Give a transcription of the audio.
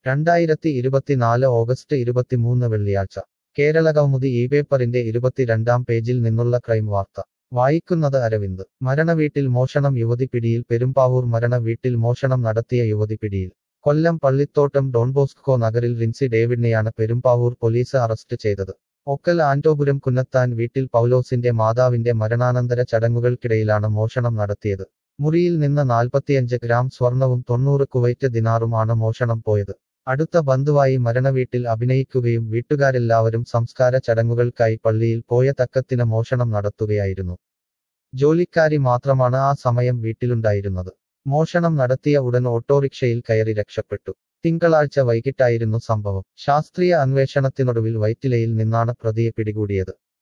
രണ്ടായിരത്തി ഇരുപത്തിനാല് ഓഗസ്റ്റ് ഇരുപത്തിമൂന്ന് വെള്ളിയാഴ്ച കേരള കൗമുദി ഈ പേപ്പറിന്റെ ഇരുപത്തിരണ്ടാം പേജിൽ നിന്നുള്ള ക്രൈം വാർത്ത വായിക്കുന്നത് അരവിന്ദ് മരണവീട്ടിൽ മോഷണം യുവതി പിടിയിൽ പെരുമ്പാവൂർ മരണ വീട്ടിൽ മോഷണം നടത്തിയ യുവതി പിടിയിൽ കൊല്ലം പള്ളിത്തോട്ടം ഡോൺബോസ്കോ നഗറിൽ റിൻസി ഡേവിഡിനെയാണ് പെരുമ്പാവൂർ പോലീസ് അറസ്റ്റ് ചെയ്തത് ഒക്കൽ ആന്റോപുരം കുന്നത്താൻ വീട്ടിൽ പൗലോസിന്റെ മാതാവിന്റെ മരണാനന്തര ചടങ്ങുകൾക്കിടയിലാണ് മോഷണം നടത്തിയത് മുറിയിൽ നിന്ന് നാൽപ്പത്തിയഞ്ച് ഗ്രാം സ്വർണവും തൊണ്ണൂറ് കുവൈറ്റ് ദിനാറുമാണ് മോഷണം പോയത് അടുത്ത ബന്ധുവായി മരണവീട്ടിൽ അഭിനയിക്കുകയും വീട്ടുകാരെല്ലാവരും സംസ്കാര ചടങ്ങുകൾക്കായി പള്ളിയിൽ പോയ തക്കത്തിന് മോഷണം നടത്തുകയായിരുന്നു ജോലിക്കാരി മാത്രമാണ് ആ സമയം വീട്ടിലുണ്ടായിരുന്നത് മോഷണം നടത്തിയ ഉടൻ ഓട്ടോറിക്ഷയിൽ കയറി രക്ഷപ്പെട്ടു തിങ്കളാഴ്ച വൈകിട്ടായിരുന്നു സംഭവം ശാസ്ത്രീയ അന്വേഷണത്തിനൊടുവിൽ വൈറ്റിലയിൽ നിന്നാണ് പ്രതിയെ പിടികൂടിയത്